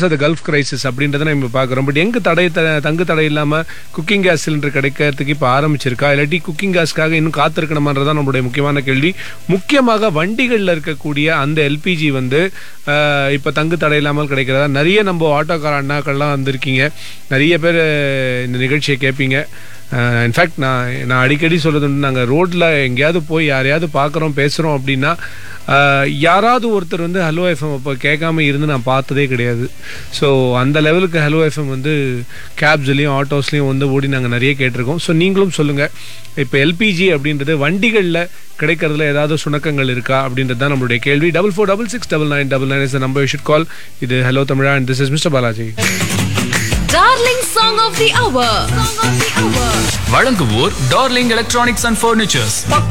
Because of the Gulf crisis அப்படின்றத நம்ம பார்க்குறோம் பட் எங்க தடை த- தங்கு தடை இல்லாமல் குக்கிங் கேஸ் சிலிண்டர் கிடைக்கிறதுக்கு இப்போ ஆரம்பிச்சிருக்கா இல்லாட்டி குக்கிங் கேஸ்க்காக இன்னும் காத்திருக்கணுமான்றதான் நம்மளுடைய முக்கியமான கேள்வி முக்கியமாக வண்டிகளில் இருக்கக்கூடிய அந்த எல்பிஜி வந்து அஹ், இப்போ தங்கு தடை இல்லாமல் கிடைக்கிறதா நிறைய நம்ம ஆட்டோக்கார அண்ணாக்கள்லாம் வந்திருக்கீங்க நிறைய பேர் அஹ், இந்த நிகழ்ச்சியை கேட்பீங்க இன்ஃபேக்ட் நான் நான் அடிக்கடி சொல்றது உண்டு நாங்கள் ரோட்டில் எங்கேயாவது போய் யாரையாவது பார்க்குறோம் பேசுகிறோம் அப்படின்னா அஹ், யாராவது ஒருத்தர் வந்து ஹலோ எஃப்எம் அப்போ கேட்காம இருந்து நான் பார்த்ததே கிடையாது ஸோ அந்த லெவலுக்கு ஹலோ எஃப்எம் வந்து கேப்ஸ்லேயும் ஆட்டோஸ்லேயும் வந்து ஓடி நாங்கள் நிறைய கேட்டிருக்கோம் ஸோ நீங்களும் சொல்லுங்கள் இப்போ எல்பிஜி அப்படின்றது வண்டிகளில் கிடைக்கிறதுல ஏதாவது சுணக்கங்கள் இருக்கா அப்படின்றது தான் நம்மளுடைய கேள்வி double four double six double nine double nine is number should call இது ஹலோ தமிழா and this is mister Balaji Darling Song of the Hour. Song of the Hour. வழங்குவோர் டார்லிங் எலக்ட்ரானிக்ஸ் அண்ட் ஃபர்னிச்சர்ஸ் பப்பா